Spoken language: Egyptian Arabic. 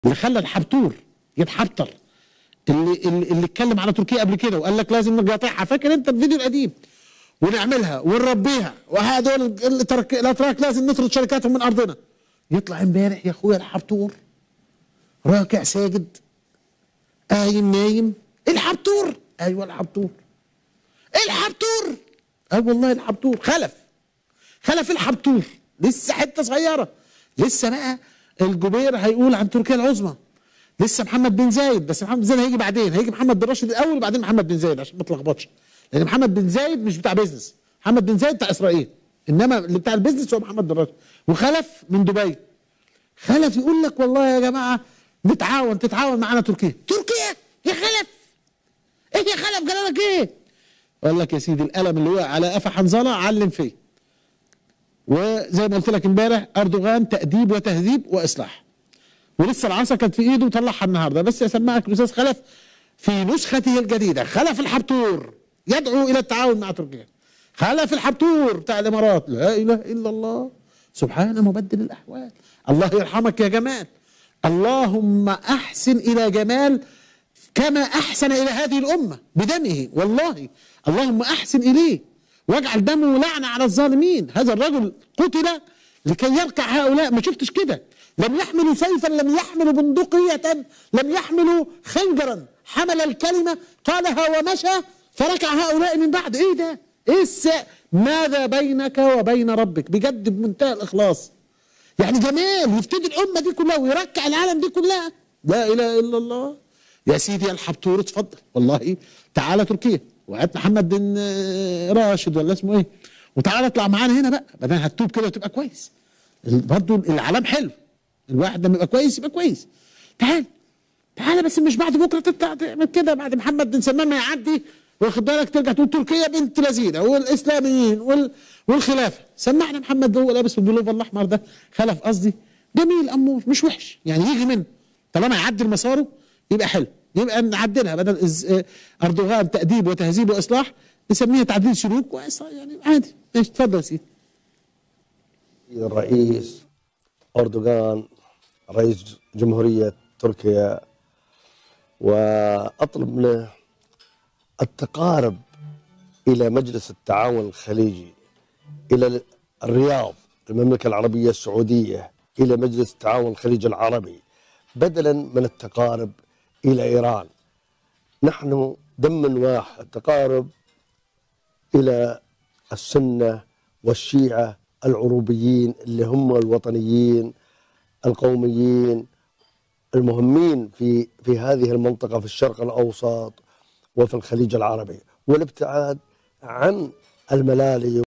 اللي خلى الحبتور يتحبطر اللي اللي, اللي اتكلم على تركيا قبل كده وقال لك لازم نقاطعها فاكر انت الفيديو القديم ونعملها ونربيها وهذول الاتراك الاتراك لازم نطرد شركاتهم من ارضنا يطلع امبارح يا اخويا الحبتور راكع ساجد قايم نايم الحبتور ايوه الحبتور الحبتور اه والله الحبتور خلف خلف الحبتور لسه حته صغيره لسه بقى الجبير هيقول عن تركيا العظمى لسه محمد بن زايد بس محمد بن زايد هيجي بعدين هيجي محمد بن راشد الاول وبعدين محمد بن زايد عشان ما تلخبطش لان محمد بن زايد مش بتاع بيزنس محمد بن زايد بتاع اسرائيل انما اللي بتاع البيزنس هو محمد بن راشد وخلف من دبي خلف يقول لك والله يا جماعه نتعاون تتعاون معانا تركيا تركيا يا خلف ايه يا خلف قال لك ايه قال لك يا سيدي القلم اللي وقع على قفا حنظله علم فيه وزي ما قلت لك امبارح اردوغان تاديب وتهذيب واصلاح ولسه العصا كانت في ايده وطلعها النهارده بس اسمعك الاستاذ خلف في نسخته الجديده خلف الحبتور يدعو الى التعاون مع تركيا خلف الحبتور بتاع الامارات لا اله الا الله سبحان مبدل الاحوال الله يرحمك يا جمال اللهم احسن الى جمال كما احسن الى هذه الامه بدمه والله اللهم احسن اليه واجعل دمه لعنه على الظالمين هذا الرجل قتل لكي يركع هؤلاء ما شفتش كده لم يحملوا سيفا لم يحملوا بندقية لم يحملوا خنجرا حمل الكلمة قالها ومشى فركع هؤلاء من بعد ايه ده ايه الس... ماذا بينك وبين ربك بجد بمنتهى الاخلاص يعني جمال يفتدي الامه دي كلها ويركع العالم دي كلها لا اله الا الله يا سيدي يا الحبتور اتفضل والله تعالى تركيا وهات محمد بن راشد ولا اسمه ايه وتعالى اطلع معانا هنا بقى بدل هتوب كده وتبقى كويس برضه العالم حلو الواحد لما يبقى كويس يبقى كويس تعال تعال بس مش بعد بكره تطلع تعمل كده بعد محمد بن سلمان ما يعدي واخد بالك ترجع تقول تركيا بنت لذيذه والاسلاميين وال... والخلافه سمعنا محمد وهو لابس البلوف الاحمر ده خلف قصدي جميل امور مش وحش يعني يجي منه طالما يعدل مساره يبقى حلو يبقى نعدلها بدل إز... اردوغان تاديب وتهذيب واصلاح نسميها تعديل سلوك وإصلاح يعني عادي ايش تفضل يا سيدي الرئيس أردوغان رئيس جمهورية تركيا وأطلب منه التقارب إلى مجلس التعاون الخليجي إلى الرياض المملكة العربية السعودية إلى مجلس التعاون الخليجي العربي بدلا من التقارب إلى إيران نحن دم واحد تقارب إلى السنة والشيعة العروبيين اللي هم الوطنيين القوميين المهمين في في هذه المنطقه في الشرق الاوسط وفي الخليج العربي والابتعاد عن الملالي